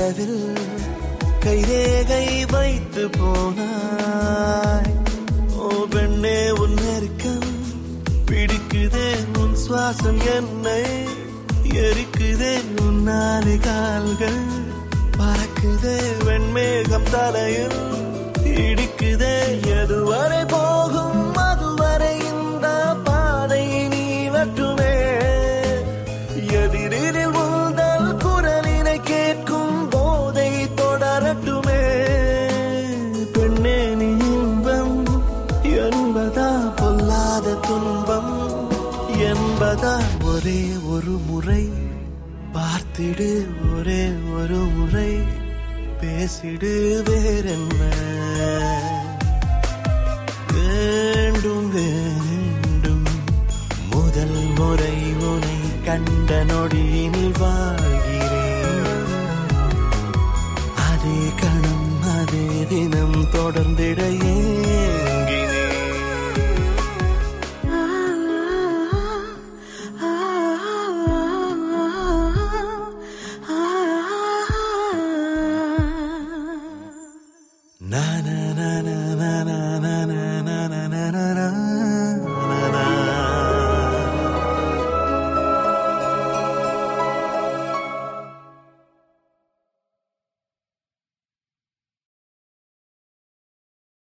கதவில் கைரேகை வைத்து போனாய் ஓ பெண்ணே உன் நெருக்கம் பிடிக்குதே உன் சுவாசம் என்னை எரிக்குதே உன் நாலு கால்கள் பறக்குதே வெண்மேகம் தலையில் இடிக்குதே எதுவரை போகும் அதுவரை இந்த பாதை நீ வட்டுமே எதிரில் உந்தல் குரலினை கேட்கும் போதை தொடரட்டுமே பெண்ணே நீ இன்பம் என்பதா பொல்லாத துன்பம் என்பதா ஒரே ஒரு முறை பார்த்திடு ஒரே ஒரு முறை பேசிடு வேறென்ன வேண்டும் வேண்டும் முதல் முறை உனை கண்ட நொடியினில் வாழ்கிறேன் அதே கணம் அதே தினம் தொடர்ந்திட ஏன்